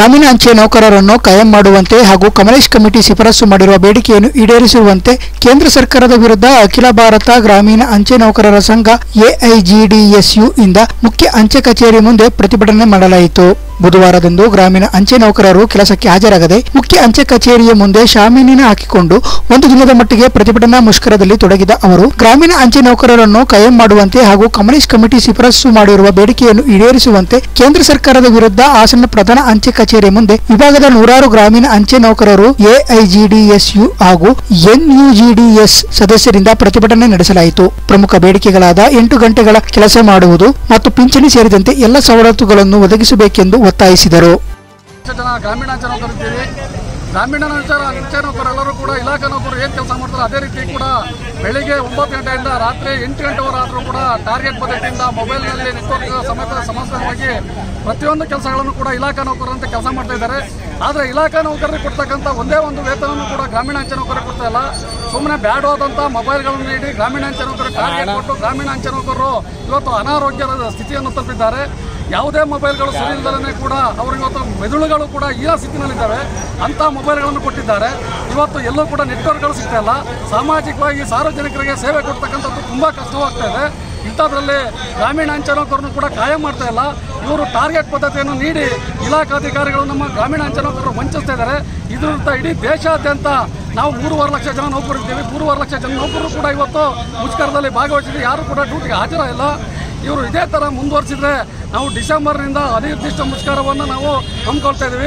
ಗ್ರಾಮೀಣ ಅಂಚೆ ನೌಕರರನ್ನು ಕಾಯಂ ಮಾಡುವಂತೆ ಹಾಗೂ ಕಮಲೇಶ್ ಕಮಿಟಿ ಶಿಫಾರಸು ಮಾಡಿರುವ ಬೇಡಿಕೆಯನ್ನು ಈಡೇರಿಸುವಂತೆ ಕೇಂದ್ರ ಸರ್ಕಾರದ ವಿರುದ್ಧ ಅಖಿಲ ಭಾರತ ಗ್ರಾಮೀಣ ಅಂಚೆ ನೌಕರರ ಸಂಘ ಎಐಜಿಡಿಎಸ್ಯು ಇಂದ ಮುಖ್ಯ ಅಂಚೆ ಕಚೇರಿ ಮುಂದೆ ಪ್ರತಿಭಟನೆ ಮಾಡಲಾಯಿತು ಬುಧವಾರದಂದು ಗ್ರಾಮೀಣ ಅಂಚೆ ನೌಕರರು ಕೆಲಸಕ್ಕೆ ಹಾಜರಾಗದೆ ಮುಖ್ಯ ಅಂಚೆ ಕಚೇರಿಯ ಮುಂದೆ ಶಾಮೀನಿನ ಹಾಕಿಕೊಂಡು ಒಂದು ದಿನದ ಮಟ್ಟಿಗೆ ಪ್ರತಿಭಟನಾ ಮುಷ್ಕರದಲ್ಲಿ ತೊಡಗಿದ ಅವರು ಗ್ರಾಮೀಣ ಅಂಚೆ ನೌಕರರನ್ನು ಕಾಯಂ ಮಾಡುವಂತೆ ಹಾಗೂ ಕಮಲೇಶ್ ಕಮಿಟಿ ಶಿಫಾರಸು ಮಾಡಿರುವ ಬೇಡಿಕೆಯನ್ನು ಈಡೇರಿಸುವಂತೆ ಕೇಂದ್ರ ಸರ್ಕಾರದ ವಿರುದ್ಧ ಹಾಸನ ಪ್ರಧಾನ ಅಂಚೆ ಕಚೇರಿ ಮುಂದೆ ವಿಭಾಗದ ನೂರಾರು ಗ್ರಾಮೀಣ ಅಂಚೆ ನೌಕರರು ಎಐಜಿಡಿಎಸ್ಯು ಹಾಗೂ ಎನ್ಯುಜಿಡಿಎಸ್ ಸದಸ್ಯರಿಂದ ಪ್ರತಿಭಟನೆ ನಡೆಸಲಾಯಿತು ಪ್ರಮುಖ ಬೇಡಿಕೆಗಳಾದ ಎಂಟು ಗಂಟೆಗಳ ಕೆಲಸ ಮಾಡುವುದು ಮತ್ತು ಪಿಂಚಣಿ ಸೇರಿದಂತೆ ಎಲ್ಲ ಸವಲತ್ತುಗಳನ್ನು ಒದಗಿಸಬೇಕೆಂದು ಒತ್ತಾಯಿಸಿದರು ಎಷ್ಟು ಜನ ಗ್ರಾಮೀಣ ಅಂಚೆ ನೌಕರಿದ್ದೀವಿ ಗ್ರಾಮೀಣ ಅಂಚೆ ಅಂಚೆ ನೌಕರೆಲ್ಲರೂ ಕೂಡ ಇಲಾಖಾ ನೌಕರು ಏನು ಕೆಲಸ ಮಾಡ್ತಾರೆ ಅದೇ ರೀತಿ ಕೂಡ ಬೆಳಿಗ್ಗೆ ಒಂಬತ್ತು ಗಂಟೆಯಿಂದ ರಾತ್ರಿ ಎಂಟು ಗಂಟೆವರೆಗಾದರೂ ಕೂಡ ಟಾರ್ಗೆಟ್ ಪದ್ಧತಿಯಿಂದ ಮೊಬೈಲ್ನಲ್ಲಿ ನೆಟ್ವರ್ಕ್ ಸಮೇತ ಸಮಸ್ಯೆಗಾಗಿ ಪ್ರತಿಯೊಂದು ಕೆಲಸಗಳನ್ನು ಕೂಡ ಇಲಾಖಾ ನೌಕರರಂತೆ ಕೆಲಸ ಮಾಡ್ತಾ ಇದ್ದಾರೆ ಆದರೆ ಇಲಾಖಾ ನೌಕರರಿಗೆ ಕೊಡ್ತಕ್ಕಂಥ ಒಂದೇ ಒಂದು ವೇತನವನ್ನು ಕೂಡ ಗ್ರಾಮೀಣ ಅಂಚೆ ನೌಕರಿಗೆ ಕೊಡ್ತಾ ಇಲ್ಲ ಸುಮ್ಮನೆ ಬ್ಯಾಡವಾದಂಥ ಮೊಬೈಲ್ಗಳನ್ನು ನೀಡಿ ಗ್ರಾಮೀಣ ಅಂಚೆ ನೌಕರಿಗೆ ಟಾರ್ಗೆಟ್ ಕೊಟ್ಟು ಗ್ರಾಮೀಣ ಅಂಚೆ ನೌಕರರು ಇವತ್ತು ಅನಾರೋಗ್ಯದ ಸ್ಥಿತಿಯನ್ನು ತಲುಪಿದ್ದಾರೆ ಯಾವುದೇ ಮೊಬೈಲ್ಗಳು ಸರಿ ಇಲ್ಲದಲೇ ಕೂಡ ಅವ್ರಿಗೆ ಇವತ್ತು ಮೆದುಳುಗಳು ಕೂಡ ಈ ಸ್ಥಿತಿನಲ್ಲಿದ್ದಾವೆ ಅಂಥ ಮೊಬೈಲ್ಗಳನ್ನು ಕೊಟ್ಟಿದ್ದಾರೆ ಇವತ್ತು ಎಲ್ಲೂ ಕೂಡ ನೆಟ್ವರ್ಕ್ಗಳು ಸಿಗ್ತಾ ಇಲ್ಲ ಸಾಮಾಜಿಕವಾಗಿ ಸಾರ್ವಜನಿಕರಿಗೆ ಸೇವೆ ಕೊಡ್ತಕ್ಕಂಥದ್ದು ತುಂಬ ಕಷ್ಟವಾಗ್ತಾ ಇದೆ ಇಂಥದ್ರಲ್ಲಿ ಗ್ರಾಮೀಣ ಅಂಚೆ ನೌಕರನ್ನು ಕೂಡ ಕಾಯಂ ಮಾಡ್ತಾ ಇಲ್ಲ ಇವರು ಟಾರ್ಗೆಟ್ ಪದ್ಧತಿಯನ್ನು ನೀಡಿ ಇಲಾಖಾಧಿಕಾರಿಗಳು ನಮ್ಮ ಗ್ರಾಮೀಣ ಅಂಚೆ ನೌಕರರು ವಂಚಿಸ್ತಾ ಇದ್ದಾರೆ ಇದರಿಂದ ಇಡೀ ದೇಶಾದ್ಯಂತ ನಾವು ಮೂರುವರೆ ಲಕ್ಷ ಜನ ನೌಕರು ಇದ್ದೀವಿ ಮೂರುವರೆ ಲಕ್ಷ ಜನ ನೌಕರರು ಕೂಡ ಇವತ್ತು ಮುಷ್ಕರದಲ್ಲಿ ಭಾಗವಹಿಸಿದ್ವಿ ಯಾರು ಕೂಡ ಡ್ಯೂಟಿಗೆ ಹಾಜರಿಲ್ಲ ಇವರು ಇದೇ ಥರ ಮುಂದುವರಿಸಿದ್ರೆ ನಾವು ಡಿಸೆಂಬರ್ನಿಂದ ಅನಿರ್ದಿಷ್ಟ ಮುಷ್ಕರವನ್ನು ನಾವು ಹಮ್ಮಿಕೊಳ್ತಾ ಇದ್ದೀವಿ